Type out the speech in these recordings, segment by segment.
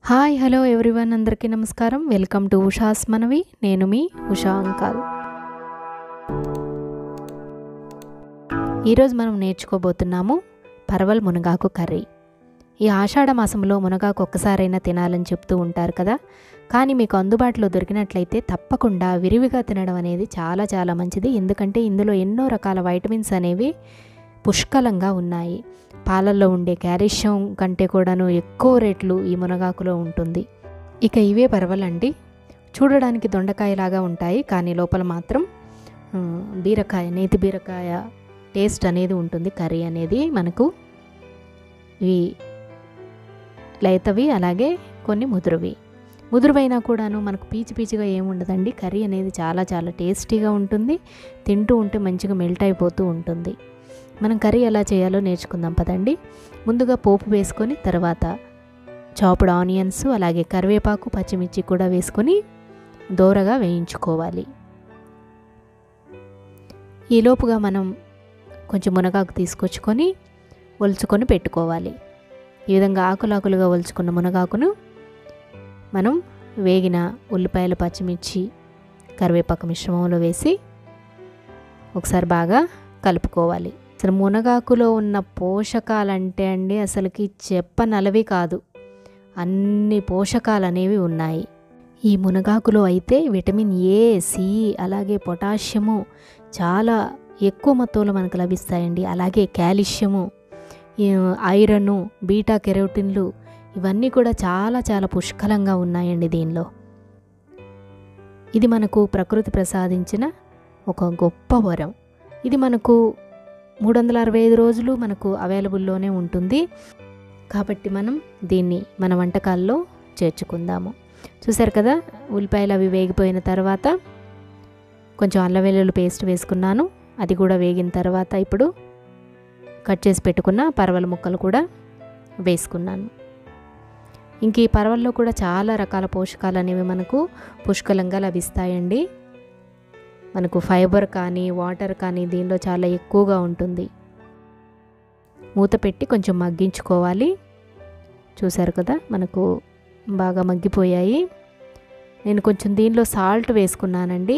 hi hello everyone అందరికీ నమస్కారం welcome to Usha's మనవి నేను మీ ఉషా అంకాల్ ఈరోజు మనం నేర్చుకోబోతున్నాము పరవల్ మునగాకు కర్రీ ఈ ఆషాఢ మాసంలో మునగాకు ఒక్కసారైనా తినాలని చెప్తూ ఉంటారు కదా కానీ మీకు అందుబాటులో దొరికినట్లయితే తప్పకుండా విరివిగా తినడం అనేది చాలా చాలా మంచిది ఎందుకంటే ఇందులో ఎన్నో రకాల వైటమిన్స్ అనేవి పుష్కలంగా ఉన్నాయి పాలల్లో ఉండే క్యాల్షియం కంటే కూడాను ఎక్కువ రేట్లు ఈ మునగాకులో ఉంటుంది ఇక ఇవే పర్వాలండి చూడడానికి దొండకాయలాగా ఉంటాయి కానీ లోపల మాత్రం ఆ, బీరకాయ నేతి బీరకాయ టేస్ట్ అనేది ఉంటుంది కర్రీ అనేది మనకు ఇవి లేతవి అలాగే కొన్ని ముదురువి ముదురువైనా కూడాను మనకు పీచి పీచిగా ఏముండదండి కర్రీ అనేది చాలా చాలా టేస్టీగా ఉంటుంది తింటూ ఉంటే మంచిగా మెల్ట్ అయిపోతూ ఉంటుంది మనం కర్రీ ఎలా చేయాలో నేర్చుకుందాం పదండి ముందుగా పోపు వేసుకొని తర్వాత చాపుడ్ ఆనియన్స్ అలాగే కరివేపాకు పచ్చిమిర్చి కూడా వేసుకొని దోరగా వేయించుకోవాలి ఈలోపుగా మనం కొంచెం మునగాకు తీసుకొచ్చుకొని ఒలుచుకొని పెట్టుకోవాలి ఈ విధంగా ఆకులాకులుగా ఒలుచుకున్న మునగాకును మనం వేగిన ఉల్లిపాయలు పచ్చిమిర్చి కరివేపాకు మిశ్రమంలో వేసి ఒకసారి బాగా కలుపుకోవాలి అసలు మునగాకులో ఉన్న పోషకాలంటే అండి అసలుకి చెప్పనలవి కాదు అన్ని పోషకాలు అనేవి ఉన్నాయి ఈ మునగాకులో అయితే విటమిన్ ఏ సి అలాగే పొటాషియము చాలా ఎక్కువ మొత్తంలో మనకు లభిస్తాయండి అలాగే కాల్షియము ఈ ఐరన్ బీటా కెరోటిన్లు ఇవన్నీ కూడా చాలా చాలా పుష్కలంగా ఉన్నాయండి దీనిలో ఇది మనకు ప్రకృతి ప్రసాదించిన ఒక గొప్ప వరం ఇది మనకు మూడు వందల అరవై ఐదు రోజులు మనకు అవైలబుల్లోనే ఉంటుంది కాబట్టి మనం దీన్ని మన వంటకాల్లో చేర్చుకుందాము చూసారు కదా ఉల్లిపాయలు అవి వేగిపోయిన తర్వాత కొంచెం అల్లం వెల్లుల్లి పేస్ట్ వేసుకున్నాను అది కూడా వేగిన తర్వాత ఇప్పుడు కట్ చేసి పెట్టుకున్న పరవల ముక్కలు కూడా వేసుకున్నాను ఇంక ఈ పరవల్లో కూడా చాలా రకాల పోషకాలు అనేవి మనకు పుష్కలంగా లభిస్తాయండి మనకు ఫైబర్ కానీ వాటర్ కానీ దీనిలో చాలా ఎక్కువగా ఉంటుంది మూత పెట్టి కొంచెం మగ్గించుకోవాలి చూసారు కదా మనకు బాగా మగ్గిపోయాయి నేను కొంచెం దీనిలో సాల్ట్ వేసుకున్నానండి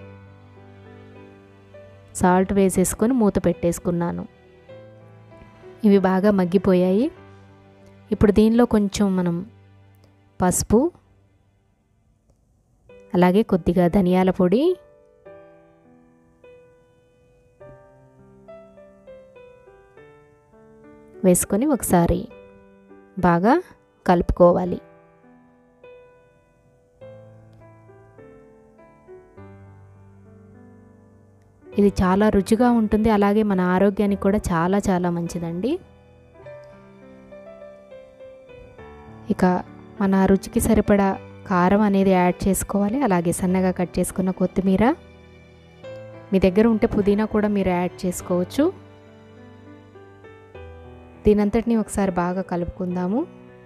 సాల్ట్ వేసేసుకొని మూత పెట్టేసుకున్నాను ఇవి బాగా మగ్గిపోయాయి ఇప్పుడు దీనిలో కొంచెం మనం పసుపు అలాగే కొద్దిగా ధనియాల పొడి వేసుకొని ఒకసారి బాగా కలుపుకోవాలి ఇది చాలా రుచిగా ఉంటుంది అలాగే మన ఆరోగ్యానికి కూడా చాలా చాలా మంచిదండి ఇక మన రుచికి సరిపడా కారం అనేది యాడ్ చేసుకోవాలి అలాగే సన్నగా కట్ చేసుకున్న కొత్తిమీర మీ దగ్గర ఉంటే పుదీనా కూడా మీరు యాడ్ చేసుకోవచ్చు దీనంతటిని ఒకసారి బాగా కలుపుకుందాము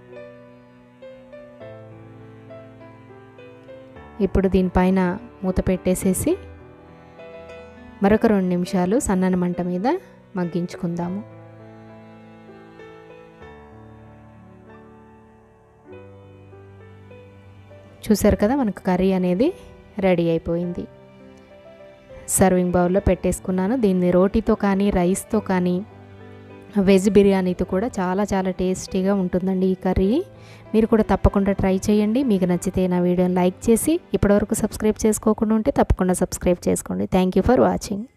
ఇప్పుడు దీనిపైన మూత పెట్టేసేసి మరొక రెండు నిమిషాలు సన్నని మంట మీద మగ్గించుకుందాము చూసారు కదా మనకు కర్రీ అనేది రెడీ అయిపోయింది సర్వింగ్ బౌల్లో పెట్టేసుకున్నాను దీన్ని రోటీతో కానీ రైస్తో కానీ వెజ్ బిర్యానీతో కూడా చాలా చాలా టేస్టీగా ఉంటుందండి ఈ కర్రీ మీరు కూడా తప్పకుండా ట్రై చేయండి మీకు నచ్చితే నా వీడియోని లైక్ చేసి ఇప్పటివరకు సబ్స్క్రైబ్ చేసుకోకుండా ఉంటే తప్పకుండా సబ్స్క్రైబ్ చేసుకోండి థ్యాంక్ యూ ఫర్ వాచింగ్